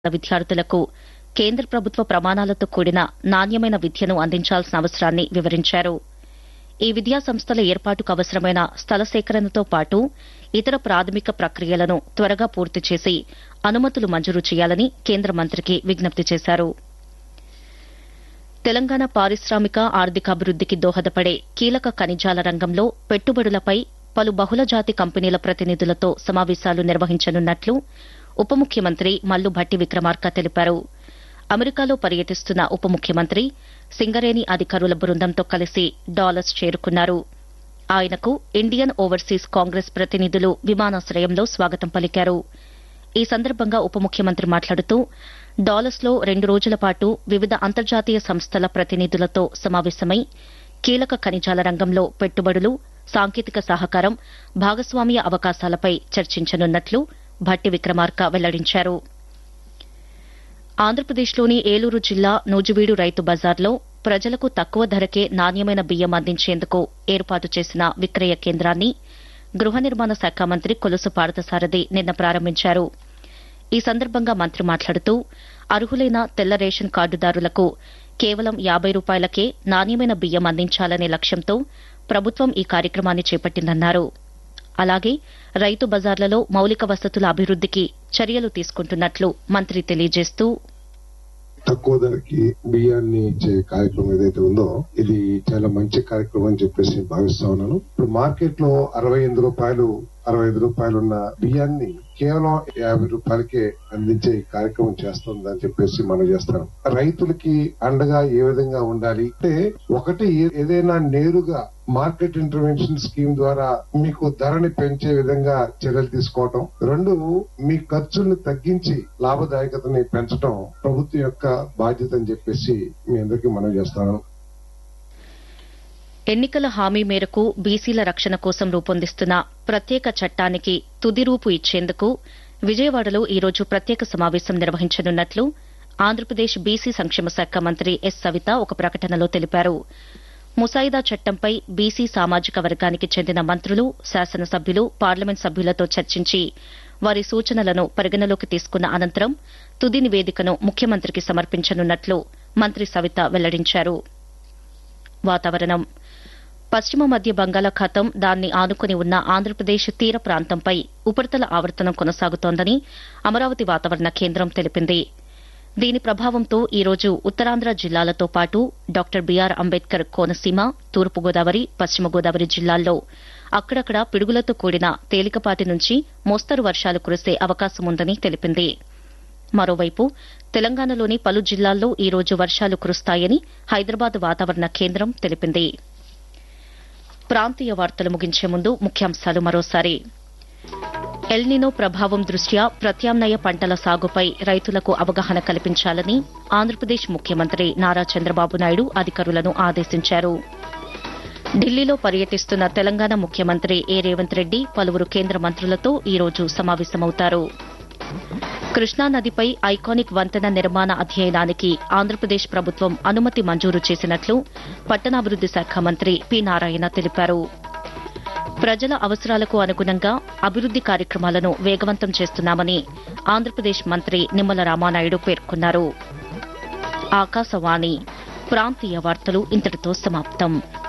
విద్యార్థులకు కేంద్ర ప్రభుత్వ ప్రమాణాలతో కూడిన నాణ్యమైన విద్యను అందించాల్సిన అవసరాన్ని వివరించారు ఈ విద్యా సంస్థల ఏర్పాటుకు అవసరమైన స్థల సేకరణతో పాటు ఇతర ప్రాథమిక ప్రక్రియలను త్వరగా పూర్తి చేసి అనుమతులు మంజూరు చేయాలని కేంద్ర మంత్రికి విజ్ఞప్తి చేశారు తెలంగాణ పారిశ్రామిక ఆర్థికాభివృద్దికి దోహదపడే కీలక ఖనిజాల రంగంలో పెట్టుబడులపై పలు బహుళజాతి కంపెనీల ప్రతినిధులతో సమావేశాలు నిర్వహించనున్నట్లు ఉప ముఖ్యమంత్రి మల్లు భట్టి విక్రమార్క తెలిపారు అమెరికాలో పర్యటిస్తున్న ఉప ముఖ్యమంత్రి సింగరేణి అధికారుల బృందంతో కలిసి డాలస్ చేరుకున్నారు ఆయనకు ఇండియన్ ఓవర్సీస్ కాంగ్రెస్ ప్రతినిధులు విమానాశ్రయంలో స్వాగతం పలికారు ఈ సందర్భంగా ఉప ముఖ్యమంత్రి మాట్లాడుతూ డాలస్లో రెండు రోజుల పాటు వివిధ అంతర్జాతీయ సంస్థల ప్రతినిధులతో సమావేశమై కీలక ఖనిజాల రంగంలో పెట్టుబడులు సాంకేతిక సహకారం భాగస్వామ్య అవకాశాలపై చర్చించనున్నట్లు భట్టి విక్రమార్క వెల్లడించారు ఆంధ్రప్రదేశ్లోని ఏలూరు జిల్లా నూజివీడు రైతు బజార్లో ప్రజలకు తక్కువ ధరకే నాణ్యమైన బియ్యం అందించేందుకు ఏర్పాటు చేసిన విక్రయ కేంద్రాన్ని గృహ నిర్మాణ శాఖ మంత్రి కొలుసు పార్థసారథి నిన్న ప్రారంభించారు ఈ సందర్భంగా మంత్రి మాట్లాడుతూ అర్హులైన తెల్ల రేషన్ కార్డుదారులకు కేవలం యాబై రూపాయలకే నాణ్యమైన బియ్యం అందించాలనే లక్ష్యంతో ప్రభుత్వం ఈ కార్యక్రమాన్ని చేపట్టిందన్నారు అలాగే రైతు బజార్లలో మౌలిక వసతుల అభివృద్దికి చర్యలు తీసుకుంటున్నట్లు మంత్రి తెలియజేస్తూ తక్కువ ధరకి బియ్యాన్ని ఇచ్చే కార్యక్రమం ఏదైతే ఉందో ఇది చాలా మంచి కార్యక్రమం అని చెప్పేసి నేను భావిస్తా ఉన్నాను ఇప్పుడు మార్కెట్ లో అరవై ఎనిమిది రూపాయలు అరవై ఐదు రూపాయలు ఉన్న బియ్యాన్ని కేవలం యాభై రూపాయలకే అందించే ఈ కార్యక్రమం చేస్తుందని చెప్పేసి మనం చేస్తాం రైతులకి అండగా ఏ విధంగా ఉండాలి అంటే ఒకటి ఏ- ఏదైనా నేరుగా మార్కెట్ ఇంటర్వెన్షన్ స్కీమ్ ద్వారా మీకు ధరని పెంచే విధంగా చర్యలు తీసుకోవటం రెండు మీ ఖర్చుల్ని తగ్గించి లాభదాయకతని పెంచడం ప్రభుత్వం యొక్క బాధ్యత అని చెప్పేసి మీ అందరికీ మనం చేస్తాను ఎన్నికల హామీ మేరకు బీసీల రక్షణ కోసం రూపొందిస్తున్న ప్రత్యేక చట్టానికి తుది రూపు ఇచ్చేందుకు విజయవాడలో ఈ రోజు ప్రత్యేక సమావేశం నిర్వహించనున్నట్లు ఆంధ్రప్రదేశ్ బీసీ సంక్షేమ శాఖ మంత్రి ఎస్ సవిత ఒక ప్రకటనలో తెలిపారు ముసాయిదా చట్టంపై బీసీ సామాజిక వర్గానికి చెందిన మంత్రులు శాసనసభ్యులు పార్లమెంట్ సభ్యులతో చర్చించి వారి సూచనలను పరిగణలోకి తీసుకున్న అనంతరం తుది నివేదికను ముఖ్యమంత్రికి సమర్పించనున్నట్లు మంత్రి సవిత వెల్లడించారు వాతావరణం పశ్చిమ మధ్య బంగాళాఖాతం దాన్ని ఆనుకుని ఉన్న ఆంధ్రప్రదేశ్ తీర ప్రాంతంపై ఉపరితల ఆవర్తనం కొనసాగుతోందని అమరావతి వాతావరణ కేంద్రం తెలిపింది దీని ప్రభావంతో ఈ రోజు ఉత్తరాంధ్ర జిల్లాలతో పాటు డాక్టర్ బీఆర్ అంబేద్కర్ కోనసీమ తూర్పుగోదావరి పశ్చిమ గోదావరి జిల్లాల్లో అక్కడక్కడ పిడుగులతో కూడిన తేలికపాటి నుంచి మోస్తరు వర్షాలు కురిసే అవకాశముందని తెలిపింది మరోవైపు తెలంగాణలోని పలు జిల్లాల్లో ఈ రోజు వర్షాలు కురుస్తాయని హైదరాబాద్ వాతావరణ కేంద్రం తెలిపింది ప్రాంతీయ వార్తలు ముగించే ముందు ముఖ్యాంశాలు మరోసారి ఎల్నినో ప్రభావం దృష్ట్యా ప్రత్యామ్నాయ పంటల సాగుపై రైతులకు అవగాహన కల్పించాలని ఆంధ్రప్రదేశ్ ముఖ్యమంత్రి నారా చంద్రబాబు నాయుడు అధికారులను ఆదేశించారు ఢిల్లీలో పర్యటిస్తున్న తెలంగాణ ముఖ్యమంత్రి ఏ రేవంత్ రెడ్డి పలువురు కేంద్ర మంత్రులతో ఈ రోజు సమావేశమవుతారు కృష్ణానదిపై ఐకానిక్ వంతెన నిర్మాణ అధ్యయనానికి ఆంధ్రప్రదేశ్ ప్రభుత్వం అనుమతి మంజూరు చేసినట్లు పట్టణాభివృద్ది శాఖ మంత్రి పి నారాయణ తెలిపారు ప్రజల అవసరాలకు అనుగుణంగా అభివృద్ది కార్యక్రమాలను వేగవంతం చేస్తున్నామని ఆంధ్రప్రదేశ్ మంత్రి నిమ్మల రామానాయుడు పేర్కొన్నారు ఆకాశవాణి ప్రాంతీయ వార్తలు ఇంతటితో సమాప్తం